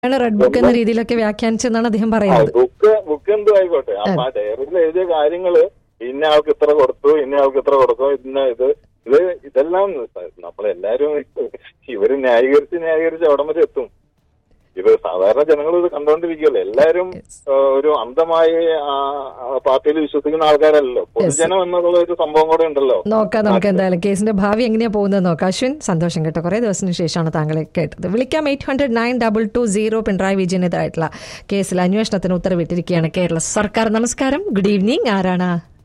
ആണ് red book എന്ന രീതിയിലൊക്കെ വ്യാഖ്യാനിച്ചെന്നാണ് അദ്ദേഹം ആ, പറയുന്നത് ബുക്ക് ബുക്ക് എന്തും ആയിക്കോട്ടെ അപ്പൊ ആ ഡയറിയിൽ എഴുതിയ കാര്യങ്ങള് ഇന്ന ആൾക്ക് ഇത്ര കൊടുത്തു ഇന്ന ആൾക്ക് ഇത്ര കൊടുത്തു ഇന്ന ഇത് ഇത് ഇതെല്ലാം നമ്മളെല്ലാരും ഇവര് ന്യായീകരിച്ച് ന്യായീകരിച്ച് അവിടം വരെ എത്തും ഇത് സാധാരണ ജനങ്ങൾ ഇത് കണ്ടോണ്ടിരിക്കുകയല്ലേ എല്ലാരും ആ, ഒരു അന്ധമായി ആ, ആ, പാർട്ടിയിൽ വിശ്വസിക്കുന്ന ആൾക്കാരല്ലല്ലോ പൊതുജനം എന്നുള്ള ഒരു സംഭവം കൂടെ ഉണ്ടല്ലോ നോക്കാം നമുക്ക് എന്തായാലും കേസിന്റെ ഭാവി എങ്ങനെയാ പോകുന്നത് നോക്കാം അശ്വിൻ സന്തോഷം കേട്ടോ കുറെ ദിവസത്തിന് ശേഷമാണ് താങ്കളെ കേട്ടത് വിളിക്കാം eight hundred nine double two zero Pinarayi വിജയനെതിരായിട്ടുള്ള കേസിൽ അന്വേഷണത്തിന് ഉത്തരവിട്ടിരിക്കുകയാണ് കേരള സർക്കാർ നമസ്കാരം ഗുഡ് ഈവനിങ് ആരാണ്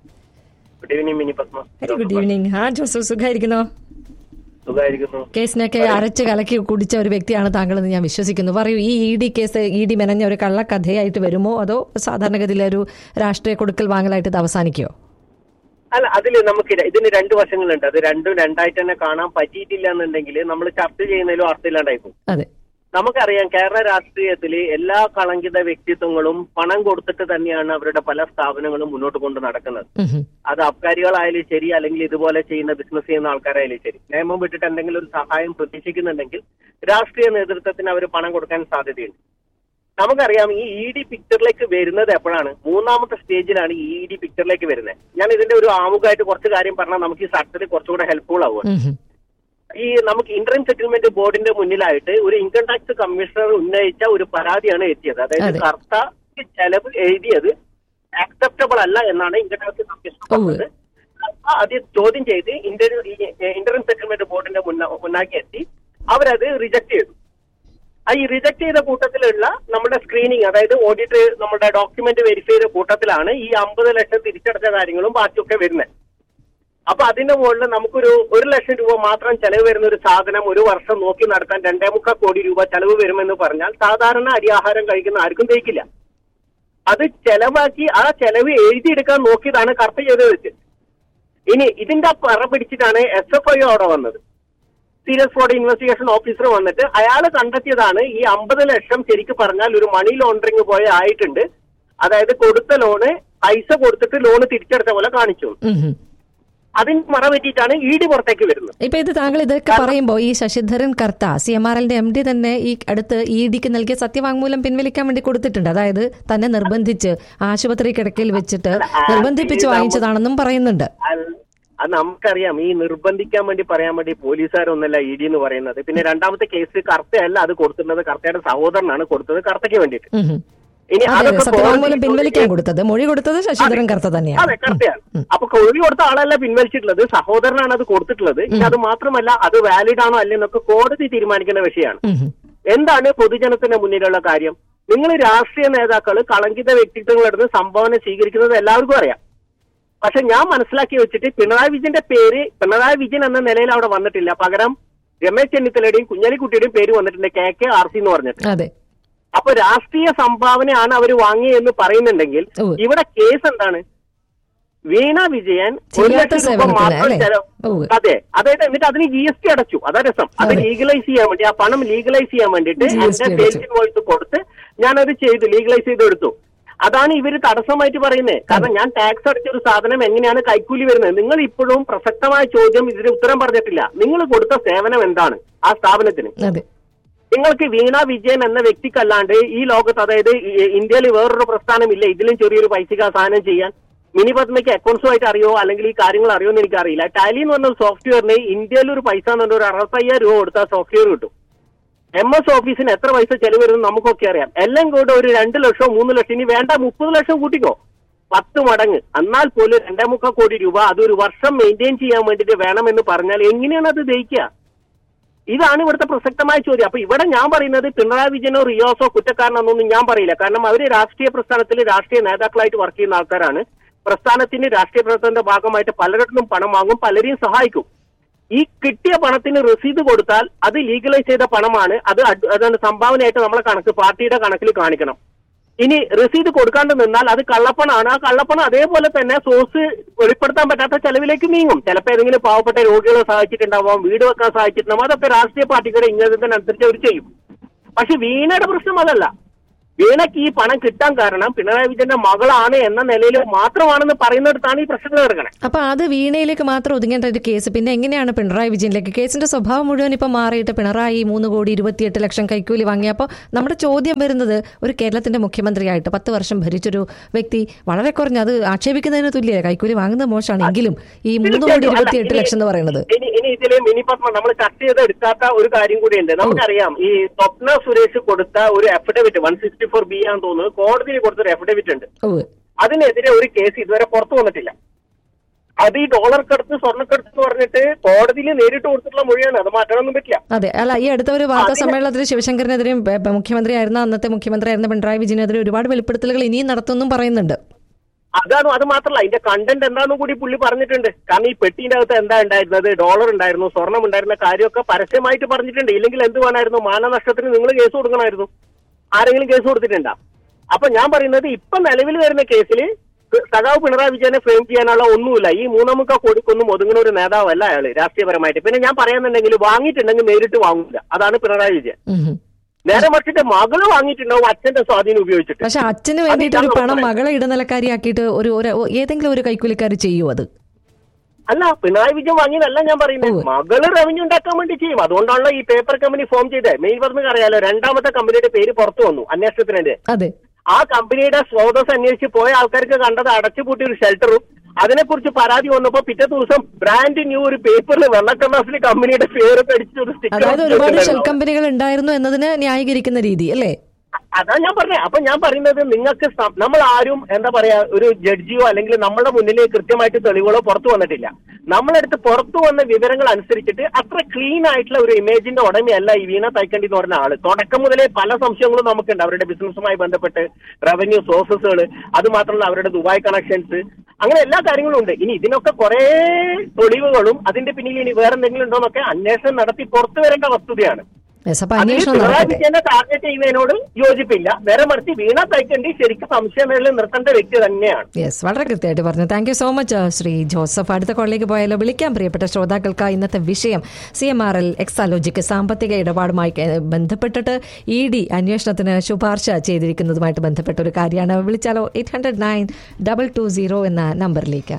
good evening Mini Padma very good evening ആ ജോസഫ് സുഖായിരിക്കുന്നോ സുഖമായിരിക്കുന്നു കേസിനൊക്കെ അരച്ച് കലക്കി കുടിച്ച ഒരു വ്യക്തിയാണ് താങ്കളെന്ന് ഞാൻ വിശ്വസിക്കുന്നു പറയൂ ഈ E D case E D മെനഞ്ഞ ഒരു കള്ളക്കഥയായിട്ട് വരുമോ അതോ സാധാരണഗതിയിലെ ഒരു രാഷ്ട്രീയ കൊടുക്കൽ വാങ്ങലായിട്ട് ഇത് അവസാനിക്കുമോ അല്ല അതില് നമുക്ക് ര- ഇതിന് രണ്ട് വശങ്ങളുണ്ട് അത് രണ്ടും രണ്ടായിട്ട് തന്നെ കാണാൻ പറ്റിയിട്ടില്ല എന്നുണ്ടെങ്കിൽ നമ്മൾ ചർച്ച ചെയ്യുന്നതിലും അർത്ഥമില്ലാണ്ടായി പോകും അതെ നമുക്കറിയാം കേരള രാഷ്ട്രീയത്തിൽ എല്ലാ കളങ്കിത വ്യക്തിത്വങ്ങളും പണം കൊടുത്തിട്ട് തന്നെയാണ് അവരുടെ പല സ്ഥാപനങ്ങളും മുന്നോട്ട് കൊണ്ട് നടക്കുന്നത് ഉം ഹും. അത് അബ്കാരികളായാലും ശരി അല്ലെങ്കിൽ ഇതുപോലെ ചെയ്യുന്ന ബിസിനസ് ചെയ്യുന്ന ആൾക്കാരായാലും ശരി നിയമം വിട്ടിട്ട് എന്തെങ്കിലും ഒരു സഹായം പ്രതീക്ഷിക്കുന്നുണ്ടെങ്കിൽ രാഷ്ട്രീയ നേതൃത്വത്തിന് അവർ പണം കൊടുക്കാൻ സാധ്യതയുണ്ട് നമുക്കറിയാം ഈ ഇ ഡി പിക്ചറിലേക്ക് വരുന്നത് എപ്പോഴാണ് മൂന്നാമത്തെ സ്റ്റേജിലാണ് ഈ ഇ ഡി പിക്ചറിലേക്ക് വരുന്നത് ഞാൻ ഇതിന്റെ ഒരു ആമുഖമായിട്ട് കുറച്ച് കാര്യം പറഞ്ഞാൽ നമുക്ക് ഈ സർട്ടിൽ കുറച്ചുകൂടെ ഹെൽപ്ഫുൾ ആവുക ഉം ഹും. ഈ നമുക്ക് ഇന്റർൻ സെറ്റിൽമെന്റ് ബോർഡിന്റെ മുന്നിലായിട്ട് ഒരു ഇൻകം ടാക്സ് കമ്മീഷണർ ഉന്നയിച്ച ഒരു പരാതിയാണ് എത്തിയത് അതായത് അതെ. കർത്ത ചെലവ് എഴുതിയത് ആക്സെപ്റ്റബിൾ അല്ല എന്നാണ് ഇൻകം ടാക്സ് കമ്മീഷണർ ഉവ്വ്. പറഞ്ഞത് കർത്ത അത് ചോദ്യം ചെയ്ത് ഇന്റർ ഇന്റർൻ സെറ്റിൽമെന്റ് ബോർഡിന്റെ മുന്ന മുന്നാക്കി എത്തി അവരത് റിജക്ട് ചെയ്തു ആ ഈ റിജക്ട് ചെയ്ത കൂട്ടത്തിലുള്ള നമ്മുടെ സ്ക്രീനിങ് അതായത് ഓഡിറ്റ് നമ്മുടെ ഡോക്യുമെന്റ് വെരിഫൈ ചെയ്ത കൂട്ടത്തിലാണ് ഈ അമ്പത് ലക്ഷം തിരിച്ചടച്ച കാര്യങ്ങളും ബാക്കിയൊക്കെ വരുന്നത് അപ്പൊ അതിന്റെ മുകളിൽ നമുക്കൊരു ഒരു ലക്ഷം രൂപ മാത്രം ചെലവ് വരുന്ന ഒരു സാധനം ഒരു വർഷം നോക്കി നടത്താൻ രണ്ടേ മുക്കാൽ കോടി രൂപ ചെലവ് വരുമെന്ന് പറഞ്ഞാൽ സാധാരണ അരിയാഹാരം കഴിക്കുന്ന ആർക്കും തേക്കില്ല അത് ചെലവാക്കി ആ ചെലവ് എഴുതിയെടുക്കാൻ നോക്കിയതാണ് കറക്റ്റ് ചെയ്ത് വെച്ച് ഇനി ഇതിന്റെ പറ പിടിച്ചിട്ടാണ് എസ് എഫ് ഐ അവിടെ വന്നത് സീരിയസ് ഫ്രോഡ് ഇൻവെസ്റ്റിഗേഷൻ ഓഫീസർ വന്നിട്ട് അയാൾ കണ്ടെത്തിയതാണ് ഈ അമ്പത് ലക്ഷം ശരിക്കും പറഞ്ഞാൽ ഒരു മണി ലോണ്ടറിങ് പോലെ ആയിട്ടുണ്ട് അതായത് കൊടുത്ത ലോണ് പൈസ കൊടുത്തിട്ട് ലോണ് തിരിച്ചെടുത്ത പോലെ കാണിച്ചു ഉം ഹും. അതിന് മറ പറ്റിയിട്ടാണ് ഇ ഡി പുറത്തേക്ക് വരുന്നത് ഇപ്പൊ ഇത് താങ്കൾ ഇതൊക്കെ പറയുമ്പോൾ ഈ Sasidharan Kartha C M R എല്ലിന്റെ എം ഡി തന്നെ ഈ അടുത്ത് ഇ ഡിക്ക് നൽകിയ സത്യവാങ്മൂലം പിൻവലിക്കാൻ വേണ്ടി കൊടുത്തിട്ടുണ്ട് അതായത് തന്നെ നിർബന്ധിച്ച് ആശുപത്രി കിടക്കയിൽ വെച്ചിട്ട് നിർബന്ധിപ്പിച്ച് വാങ്ങിച്ചതാണെന്നും പറയുന്നുണ്ട് അൽ- അത് നമുക്കറിയാം ഈ നിർബന്ധിക്കാൻ വേണ്ടി പറയാൻ വേണ്ടി പോലീസുകാരൊന്നല്ല ഇ ഡി എന്ന് പറയുന്നത് പിന്നെ രണ്ടാമത്തെ കേസ് കർത്തയല്ല അത് കൊടുത്തിരുന്നത് കർത്തയുടെ സഹോദരനാണ് കൊടുത്തത് കർത്തയ്ക്ക് വേണ്ടിയിട്ട് ഉം ഹും. ഇനി അതെ അതെ അതൊക്കെ സത്യവാങ്മൂലം കോടതി പിൻവലിക്കാൻ കൊടുത്തത് മൊഴി കൊടുത്തത് ശശിധരൻ കർത്ത തന്നെയാണ് അതെ കറക്റ്റാണ് അപ്പൊ കൊഴി കൊടുത്ത ആളല്ല പിൻവലിച്ചിട്ടുള്ളത് സഹോദരനാണ് അത് കൊടുത്തിട്ടുള്ളത് ഇനി അത് മാത്രമല്ല അത് വാലിഡ് ആണോ അല്ലെന്നൊക്കെ കോടതി തീരുമാനിക്കേണ്ട വിഷയമാണ് ഉം ഹും. എന്താണ് പൊതുജനത്തിന്റെ മുന്നിലുള്ള കാര്യം നിങ്ങൾ രാഷ്ട്രീയ നേതാക്കൾ കളങ്കിത വ്യക്തിത്വങ്ങളെടുത്ത് സംഭാവന സ്വീകരിക്കുന്നത് എല്ലാവർക്കും അറിയാം പക്ഷെ ഞാൻ മനസ്സിലാക്കി വെച്ചിട്ട് പിണറായി വിജയന്റെ പേര് പിണറായി വിജയൻ എന്ന നിലയിൽ അവിടെ വന്നിട്ടില്ല പകരം രമേശ് ചെന്നിത്തലയുടെയും കുഞ്ഞാലിക്കുട്ടിയുടെയും പേര് വന്നിട്ടുണ്ട് കെ കെ ആർ സി എന്ന് പറഞ്ഞിട്ട് അതെ അപ്പൊ രാഷ്ട്രീയ സംഭാവനയാണ് അവർ വാങ്ങിയെന്ന് പറയുന്നുണ്ടെങ്കിൽ ഉവ്വ്. ഇവിടെ കേസ് എന്താണ് വീണ വിജയൻ ഒരു ചെയ്യാത്ത ലക്ഷം രൂപ സേവനത്തിന് മാത്രം അല്ലേ? ചെലവ് ഉവ്വ്. അതെ അതായത് എന്നിട്ട് അതിന് ജി എസ് ടി അടച്ചു അതാ രസം അത് അതെ. ലീഗലൈസ് ചെയ്യാൻ വേണ്ടി ആ പണം ലീഗലൈസ് ചെയ്യാൻ വേണ്ടിയിട്ട് GST എന്റെ അടച്ചു. സെയിൽസ് ഇൻവോയ്സ് കൊടുത്ത് ഞാനത് ചെയ്തു ലീഗലൈസ് ചെയ്ത് എടുത്തു അതാണ് ഇവര് തടസ്സമായിട്ട് പറയുന്നത് കാരണം ഞാൻ ടാക്സ് അടച്ച ഒരു സാധനം എങ്ങനെയാണ് കൈക്കൂലി വരുന്നത് നിങ്ങൾ ഇപ്പോഴും പ്രസക്തമായ ചോദ്യം ഇതിന് ഉത്തരം പറഞ്ഞിട്ടില്ല നിങ്ങൾ കൊടുത്ത സേവനം എന്താണ് ആ സ്ഥാപനത്തിന് അതെ നിങ്ങൾക്ക് വീണ വിജയൻ എന്ന വ്യക്തിക്കല്ലാണ്ട് ഈ ലോകത്ത് അതായത് ഈ- ഇന്ത്യയിൽ വേറൊരു പ്രസ്ഥാനമില്ല ഇതിലും ചെറിയൊരു പൈസക്ക് ആ സാധനം ചെയ്യാൻ മിനി പത്മയ്ക്ക് അക്കൗണ്ട്സുമായിട്ട് അറിയോ അല്ലെങ്കിൽ ഈ കാര്യങ്ങൾ അറിയോ എന്ന് എനിക്കറിയില്ല ടാലി എന്ന് പറഞ്ഞ സോഫ്റ്റ്വെയറിന് ഇന്ത്യയിൽ ഒരു പൈസ എന്ന് പറഞ്ഞ ഒരു അറുപത്തയ്യായിരം രൂപ കൊടുത്താൽ സോഫ്റ്റ്വെയർ കിട്ടും എം എസ് ഓഫീസിന് എത്ര പൈസ ചെലവ് വരുന്നു നമുക്കൊക്കെ അറിയാം എല്ലാം കൂടെ ഒരു രണ്ട് ലക്ഷം മൂന്ന് ലക്ഷം ഇനി വേണ്ട മുപ്പത് ലക്ഷം കൂട്ടിക്കോ പത്ത് മടങ്ങ് എന്നാൽ പോലും രണ്ടേ മുക്കാൽ കോടി രൂപ അതൊരു വർഷം മെയിൻറ്റെയിൻ ചെയ്യാൻ വേണ്ടിയിട്ട് വേണമെന്ന് പറഞ്ഞാൽ എങ്ങനെയാണ് അത് ദഹിക്കുക ഇതാണ് ഇവിടുത്തെ പ്രസക്തമായ ചോദ്യം അപ്പൊ ഇവിടെ ഞാൻ പറയുന്നത് പിണറായി വിജയനോ റിയോസോ കുറ്റക്കാരനെന്നൊന്നും ഞാൻ പറയില്ല കാരണം അവര് രാഷ്ട്രീയ പ്രസ്ഥാനത്തിൽ രാഷ്ട്രീയ നേതാക്കളായിട്ട് വർക്ക് ചെയ്യുന്ന ആൾക്കാരാണ് പ്രസ്ഥാനത്തിന് രാഷ്ട്രീയ പ്രവർത്തനത്തിന്റെ ഭാഗമായിട്ട് പലരിടത്തും പണം വാങ്ങും പലരെയും സഹായിക്കും ഈ കിട്ടിയ പണത്തിന് രസീത് കൊടുത്താൽ അത് ലീഗലൈസ് ചെയ്ത പണമാണ് അത് അഡ്- അതാണ് സംഭാവനയായിട്ട് നമ്മളെ കണക്ക് പാർട്ടിയുടെ കണക്കിൽ കാണിക്കണം ഇനി രസീത് കൊടുക്കാണ്ട് നിന്നാൽ അത് കള്ളപ്പണമാണ് ആ കള്ളപ്പണം അതേപോലെ തന്നെ സോഴ്സ് വെളിപ്പെടുത്താൻ പറ്റാത്ത ചെലവിലേക്ക് നീങ്ങും ചിലപ്പോൾ ഏതെങ്കിലും പാവപ്പെട്ട രോഗികളെ സഹായിച്ചിട്ടുണ്ടാവാം വീട് വെക്കാൻ സഹായിച്ചിട്ടുണ്ടാവും അതൊക്കെ രാഷ്ട്രീയ പാർട്ടികളുടെ ഇംഗിതത്തിനനുസരിച്ച് അവർ ചെയ്യും പക്ഷെ വീണയുടെ പ്രശ്നം അതല്ല വീണയ്ക്ക് ഈ പണം കിട്ടാൻ കാരണം പിണറായി വിജയന്റെ മകളാണ് എന്ന നിലയിൽ മാത്രമാണെന്ന് പറയുന്നിടത്താണ് ഈ പ്രശ്നങ്ങൾ കിടക്കണേ അപ്പൊ അത് വീണയിലേക്ക് മാത്രം ഒതുങ്ങേണ്ട ഒരു കേസ് പിന്നെ എങ്ങനെയാണ് പിണറായി വിജയനിലേക്ക് കേസിന്റെ സ്വഭാവം മുഴുവൻ ഇപ്പൊ മാറിയിട്ട് പിണറായി മൂന്ന് കോടി ഇരുപത്തിയെട്ട് ലക്ഷം കൈക്കൂലി വാങ്ങിയപ്പോൾ നമ്മുടെ ചോദ്യം വരുന്നത് ഒരു കേരളത്തിന്റെ മുഖ്യമന്ത്രിയായിട്ട് പത്ത് വർഷം ഭരിച്ചൊരു വ്യക്തി വളരെ കുറഞ്ഞ അത് ആക്ഷേപിക്കുന്നതിന് തുല്യ കൈക്കൂലി വാങ്ങുന്നത് മോശമാണ് എങ്കിലും ഈ മൂന്ന് കോടി ഇരുപത്തിയെട്ട് ലക്ഷം എന്ന് പറയുന്നത് ഇനി ഇനി ഇതില് മിനി പത്മ നമ്മൾ ചർച്ച ചെയ്ത് എടുക്കാത്ത ഒരു കാര്യം കൂടിയുണ്ട് നമുക്കറിയാം ഈ സ്വപ്ന സുരേഷ് കൊടുത്ത ഒരു affidavit one sixty four B ആണെന്ന് തോന്നുന്നു കോടതിയിൽ കൊടുത്തൊരു അഫിഡവിറ്റ് ഉണ്ട് ഓ അതിനെതിരെ ഒരു കേസ് ഇതുവരെ പുറത്തു വന്നിട്ടില്ല അത് ഈ ഡോളർ കടത്ത് സ്വർണ്ണക്കടത്ത് എന്ന് പറഞ്ഞിട്ട് കോടതിയിൽ നേരിട്ട് കൊടുത്തിട്ടുള്ള മൊഴിയാണ് അത് മാറ്റാനൊന്നും പറ്റില്ല അതെ അല്ല ഈ അടുത്ത ഒരു വാർത്താ സമ്മേളനത്തിൽ ശിവശങ്കറിനെതിരെയും പ- പ- മുഖ്യമന്ത്രിയായിരുന്ന അന്നത്തെ മുഖ്യമന്ത്രിയായിരുന്ന പിണറായി വിജയനെതിരെ ഒരുപാട് വെളിപ്പെടുത്തലുകൾ ഇനിയും നടത്തുമെന്നും പറയുന്നുണ്ട് അതാണ് അത് മാത്രമല്ല അതിന്റെ കണ്ടന്റ് എന്താണെന്നും കൂടി പുള്ളി പറഞ്ഞിട്ടുണ്ട് കാരണം ഈ പെട്ടിന്റെ അകത്ത് എന്താ ഉണ്ടായിരുന്നത് ഡോളർ ഉണ്ടായിരുന്നു സ്വർണം ഉണ്ടായിരുന്ന കാര്യമൊക്കെ പരസ്യമായിട്ട് പറഞ്ഞിട്ടുണ്ട് ഇല്ലെങ്കിൽ എന്ത് വേണമായിരുന്നു മാനനഷ്ടത്തിന് നിങ്ങൾ കേസ് കൊടുക്കണമായിരുന്നു ആരെങ്കിലും കേസ് കൊടുത്തിട്ടുണ്ടാ അപ്പൊ ഞാൻ പറയുന്നത് ഇപ്പൊ നിലവിൽ വരുന്ന കേസിൽ സഖാവ് പിണറായി വിജയനെ ഫ്രെയിം ചെയ്യാനുള്ള ഒന്നുമില്ല ഈ മൂന്നമുക്ക കൊടുക്കൊന്നും ഒതുങ്ങുന്ന ഒരു നേതാവല്ല അയാള് രാഷ്ട്രീയപരമായിട്ട് പിന്നെ ഞാൻ പറയുന്നുണ്ടെങ്കിൽ വാങ്ങിയിട്ടുണ്ടെങ്കിൽ നേരിട്ട് വാങ്ങില്ല അതാണ് പിണറായി വിജയൻ ഉം ഉം. നേരെ മറിച്ചിട്ട് മകള് വാങ്ങിയിട്ടുണ്ടാവും അച്ഛന്റെ സ്വാധീനം ഉപയോഗിച്ചിട്ട് പക്ഷെ അച്ഛന് വേണ്ടിയിട്ട് ഒരു പണം മകളെ ഇടനിലക്കാരിയാക്കിയിട്ട് ഒരു ഒരു ഏതെങ്കിലും ഒരു കൈക്കൂലിക്കാർ ചെയ്യൂ അത് അല്ല പിണറായി വിജയൻ വാങ്ങിയതല്ല ഞാൻ പറയുന്നത് മകള് റവന്യൂ ഉണ്ടാക്കാൻ വേണ്ടി ചെയ്യും അതുകൊണ്ടാണല്ലോ ഈ പേപ്പർ കമ്പനി ഫോം ചെയ്തത് മെയ് പറഞ്ഞ് അറിയാലോ രണ്ടാമത്തെ കമ്പനിയുടെ പേര് പുറത്തു വന്നു അന്വേഷണത്തിനെതിരെ അതെ ആ കമ്പനിയുടെ സ്രോതസ് അന്വേഷിച്ച് പോയ ആൾക്കാർക്ക് കണ്ടത് അടച്ചുപൂട്ടിയ ഒരു ഷെൽട്ടറും അതിനെക്കുറിച്ച് പരാതി വന്നപ്പോ പിറ്റേ ദിവസം ബ്രാൻഡ് ന്യൂ ഒരു പേപ്പറിൽ വെള്ളക്കടലാസിൽ കമ്പനിയുടെ പേരൊക്കെ അടിച്ച് ഒരു അതായത് ഒരുപാട് ഷെൽ സ്റ്റിക്കർ കമ്പനികൾ ഉണ്ടായിരുന്നു എന്നതിന് ന്യായീകരിക്കുന്ന രീതി അല്ലേ അതാ ഞാൻ പറഞ്ഞത് അപ്പൊ ഞാൻ പറയുന്നത് നിങ്ങൾക്ക് സം- നമ്മൾ ആരും എന്താ പറയാ ഒരു ജഡ്ജിയോ അല്ലെങ്കിൽ നമ്മുടെ മുന്നിൽ കൃത്യമായിട്ട് തെളിവുകളോ പുറത്തു വന്നിട്ടില്ല നമ്മളെടുത്ത് പുറത്തു വന്ന വിവരങ്ങൾ അനുസരിച്ചിട്ട് അത്ര ക്ലീൻ ആയിട്ടുള്ള ഒരു ഇമേജിന്റെ ഉടമയല്ല ഈ വീണ തൈക്കണ്ടി എന്ന് പറഞ്ഞ ആള് തുടക്കം മുതലേ പല സംശയങ്ങളും നമുക്കുണ്ട് അവരുടെ ബിസിനസ്സുമായി ബന്ധപ്പെട്ട് റവന്യൂ സോഴ്സസുകൾ അത് മാത്രമല്ല അവരുടെ ദുബായ് കണക്ഷൻസ് അങ്ങനെ എല്ലാ കാര്യങ്ങളും ഉണ്ട് ഇനി ഇതിനൊക്കെ കുറെ തെളിവുകളും അതിന്റെ പിന്നിൽ ഇനി വേറെ എന്തെങ്കിലും ഉണ്ടോന്നൊക്കെ അന്വേഷണം നടത്തി പുറത്തു വരേണ്ട വസ്തുതയാണ് യെസ് അപ്പൊ അതിൽ അന്വേഷണം പിണറായി നടക്കട്ടെ വിജയനെ ടാർഗറ്റ് ചെയ്യുന്നതിനോട് യോജിപ്പില്ല നേരെ മറിച്ച് വീണ തൈക്കണ്ടി ശരിക്കും സംശയമേളിൽ നിർത്തേണ്ട വ്യക്തി തന്നെയാണ് യെസ് വളരെ കൃത്യമായിട്ട് പറഞ്ഞു thank you so much Shri Joseph അടുത്ത കോളിലേക്ക് പോയാലോ വിളിക്കാൻ പ്രിയപ്പെട്ട ശ്രോതാക്കൾക്ക് ഇന്നത്തെ വിഷയം സി എം ആർ എൽ എക്സാലോജിക്ക് സാമ്പത്തിക ഇടപാടുമായി ഏഹ്, ബന്ധപ്പെട്ടിട്ട് ഇ ഡി അന്വേഷണത്തിന് ശുപാർശ ചെയ്തിരിക്കുന്നതുമായിട്ട് ബന്ധപ്പെട്ട ഒരു കാര്യമാണ് വിളിച്ചാലോ eight hundred nine double two zero എന്ന നമ്പറിലേക്ക്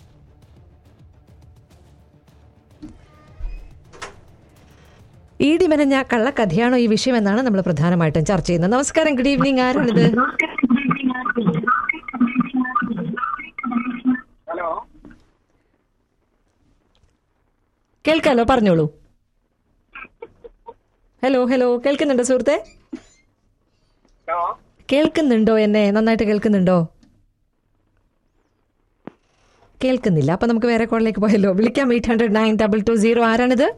ഇ ഡി മെനഞ്ഞ കള്ളക്കഥയാണോ ഈ വിഷയം എന്നാണ് നമ്മൾ പ്രധാനമായിട്ടും ചർച്ച ചെയ്യുന്നത് നമസ്കാരം ഗുഡ് ഈവനിങ് ആരാണിത് ഹലോ കേൾക്കാലോ പറഞ്ഞോളൂ ഹലോ ഹലോ കേൾക്കുന്നുണ്ടോ സുഹൃത്തെ ഹലോ കേൾക്കുന്നുണ്ടോ എന്നെ നന്നായിട്ട് കേൾക്കുന്നുണ്ടോ കേൾക്കുന്നില്ല അപ്പൊ നമുക്ക് വേറെ കോളിലേക്ക് പോയല്ലോ വിളിക്കാം eight hundred nine double two zero ആരാണിത്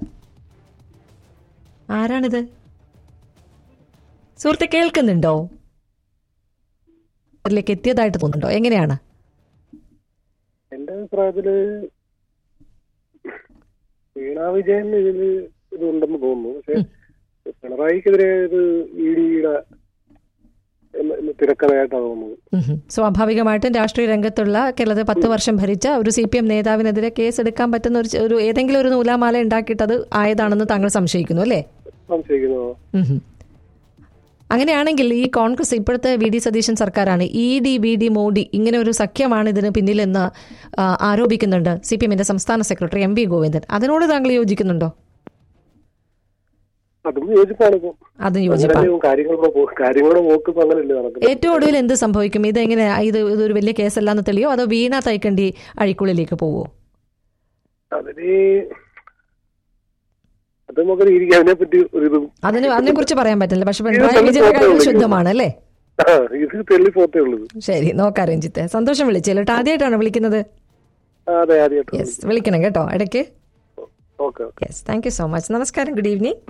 ആരാണിത് സുഹൃത്തെ കേൾക്കുന്നുണ്ടോ അതിലേക്ക് എത്തിയതായിട്ട് തോന്നുന്നുണ്ടോ എങ്ങനെയാണ് എന്റെ അഭിപ്രായത്തില് വീണ വിജയൻ ഇതില് ഇതുണ്ടെന്ന് തോന്നുന്നു പക്ഷെ പിണറായിക്കെതിരെ ഇത് ഇ ഡിയുടെ തിരക്കഥയായിട്ടാണ് തോന്നുന്നത് ഉം. സ്വാഭാവികമായിട്ടും രാഷ്ട്രീയ രംഗത്തുള്ള കേരളത്തിൽ പത്ത് വർഷം ഭരിച്ച ഒരു സി പി എം നേതാവിനെതിരെ കേസ് എടുക്കാൻ പറ്റുന്ന ഒരു ചെ- ഒരു ഏതെങ്കിലും ഒരു നൂലാമാല ഉണ്ടാക്കിയിട്ടത് ആയതാണെന്ന് താങ്കൾ സംശയിക്കുന്നു അല്ലേ സംശയിക്കുന്നു ഉം. അങ്ങനെയാണെങ്കിൽ ഈ കോൺഗ്രസ് ഇപ്പോഴത്തെ വി ഡി സതീശൻ സർക്കാരാണ് E D V D Modi ഇങ്ങനെ ഒരു സഖ്യമാണ് ഇതിന് പിന്നിലെന്ന് ആ, ആരോപിക്കുന്നുണ്ട് സി പി എമ്മിന്റെ സംസ്ഥാന സെക്രട്ടറി എം വി ഗോവിന്ദൻ അതിനോട് താങ്കൾ യോജിക്കുന്നുണ്ടോ അതും യോജിപ്പാണ് ഇപ്പൊ അതും യോജിപ്പാണ് അങ്ങനെയല്ലേ കാര്യങ്ങളുടെ പോ- കാര്യങ്ങളുടെ പോക്ക് ഇപ്പൊ അങ്ങനെയല്ലേ നടക്കുന്നത് ഏറ്റവും ഒടുവിൽ എന്ത് സംഭവിക്കും ഇത് എങ്ങനെ ഇത് ഇതൊരു വലിയ കേസല്ലാന്ന് തെളിയോ അതോ വീണ തൈക്കണ്ടി അഴിക്കുള്ളിലേക്ക് പോവോ അതിന് അത് നമുക്ക് ഇരിക്കും അതിനെ പറ്റി ഒരു ഇതും അതിന് അതിനെ കുറിച്ച് പറയാൻ പറ്റില്ല പക്ഷെ പിണറായി വിജയന്റെ കാര്യം ശുദ്ധമാണ് അല്ലേ ആ, ഇത് തെള്ളി പോത്തേ ഉള്ളത് ശരി നോക്കാം രഞ്ജിത്തെ സന്തോഷം വിളിച്ചല്ലോ കേട്ടോ ആദ്യമായിട്ടാണ് വിളിക്കുന്നത് ആ, അതെ ആദ്യമായിട്ട് യെസ് വിളിക്കണം കേട്ടോ ഇടയ്ക്ക് okay yes thank you so much നമസ്കാരം ഗുഡ് ഈവനിങ്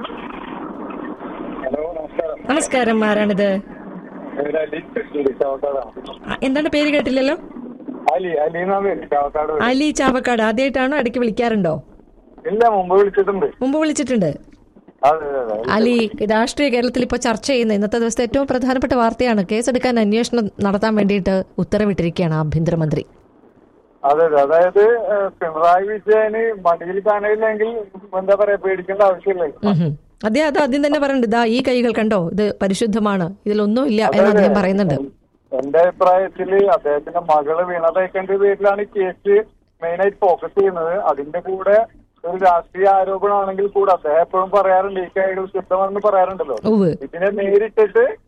ഹലോ നമസ്കാരം നമസ്കാരം ആരാണിത് ഇവിടെ അലി ഉണ്ട് ചാവക്കാടാണ് ആ, എന്താണ് പേര് കേട്ടില്ലല്ലോ അലി അലി എന്നാ പേര് ചാവക്കാട് വീട്. അലി ചാവക്കാട് ആദ്യമായിട്ടാണോ ഇടയ്ക്ക് വിളിക്കാറുണ്ടോ ഇല്ല മുമ്പ് വിളിച്ചിട്ടുണ്ട് മുമ്പ് വിളിച്ചിട്ടുണ്ട് അതെ അതെ അതെ അലി രാഷ്ട്രീയ കേരളത്തിൽ ഇപ്പോൾ ചർച്ച ചെയ്യുന്ന ഇന്നത്തെ ദിവസത്തെ ഏറ്റവും പ്രധാനപ്പെട്ട വാർത്തയാണ് കേസെടുക്കാൻ അന്വേഷണം നടത്താൻ വേണ്ടിയിട്ട് ഉത്തരവിട്ടിരിക്കുകയാണ് ആഭ്യന്തരമന്ത്രി അതെ അതെ അതായത് ഏഹ്, പിണറായി വിജയന് മടിയിൽ കാണില്ലെങ്കിൽ എന്താ പറയാ പേടിക്കേണ്ട ആവശ്യമില്ല ഉം ഹും. അദ്ദേഹം അത് ആദ്യം തന്നെ പറയുന്നുണ്ട് ഇതാ ഈ കൈകൾ കണ്ടോ ഇത് പരിശുദ്ധമാണ് ഇതിലൊന്നും ഇല്ല എന്ന് അദ്ദേഹം പറയുന്നുണ്ട് എന്റെ അഭിപ്രായത്തില് അദ്ദേഹത്തിന്റെ മകള് വീണ തേക്കന്റെ പേരിലാണ് ഈ കേസ് മെയിൻ ആയിട്ട് ഫോക്കസ് ചെയ്യുന്നത് അതിന്റെ കൂടെ ഒരു രാഷ്ട്രീയ ആരോപണമാണെങ്കിൽ കൂടെ അദ്ദേഹം എപ്പോഴും പറയാറുണ്ട് ഈ കൈകൾ ശുദ്ധമാണെന്ന് പറയാറുണ്ടല്ലോ ഉവ് ഇതിനെ നേരിട്ടിട്ട്